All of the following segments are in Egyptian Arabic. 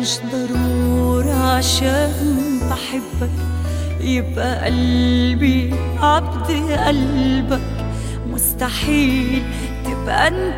مش ضروري عشان بحبك يبقى قلبي عبد قلبك مستحيل تبقى انت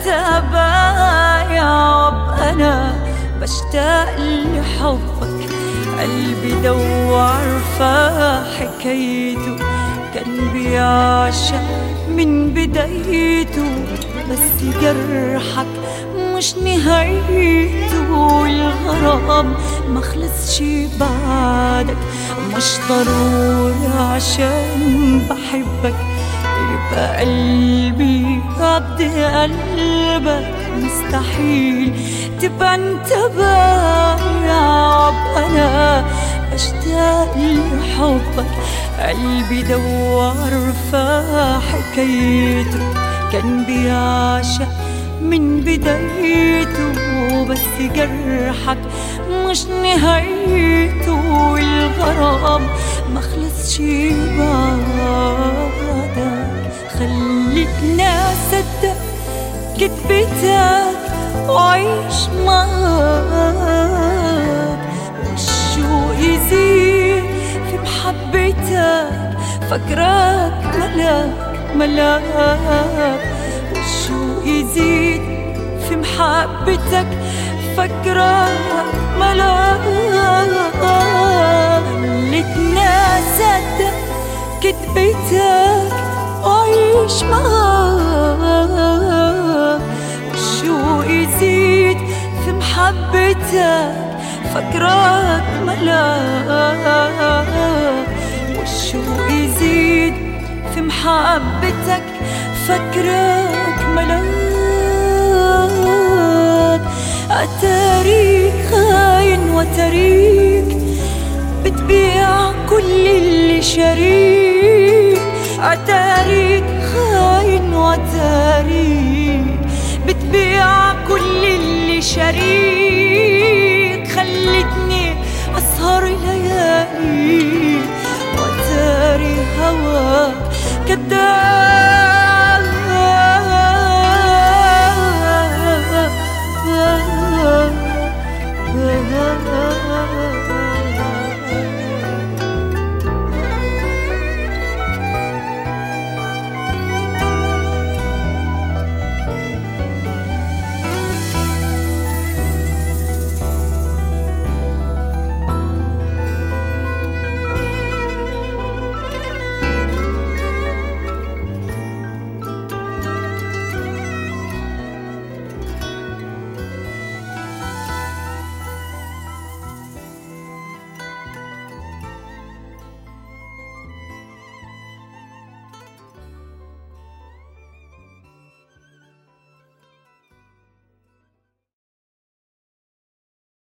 بايع وابقى انا بشتاق لحبك قلبي ده وعارفة حكايته كان بيعشق من بدايته بس جرحك مش نهايته الغرام مخلصش بعدك مش ضروري عشان بحبك يبقى قلبي عبد قلبك مستحيل تبقى انت بايع انا اشتاق لحبك قلبي ده وعارفة حكايته كان بيعشق من بدايته بس جرحك مش نهايته الغرام مخلصش بعدك خلتني اصدق كدبتك وعيش معاك والشوق يزيد في محبتك فاكراك ملاك ملاك والشوق يزيد في محبتك فاكراك ملاك خلتني اصدق كدبتك وعيش معاك الشوق يزيد في محبتك فاكراك ملاك والشوق يزيد في محبتك فاكراك ملاك أتاريك خاين وتريك بتبيع كل اللي شريك أتاريك خاين وتاريك بتبيع كل اللي شريك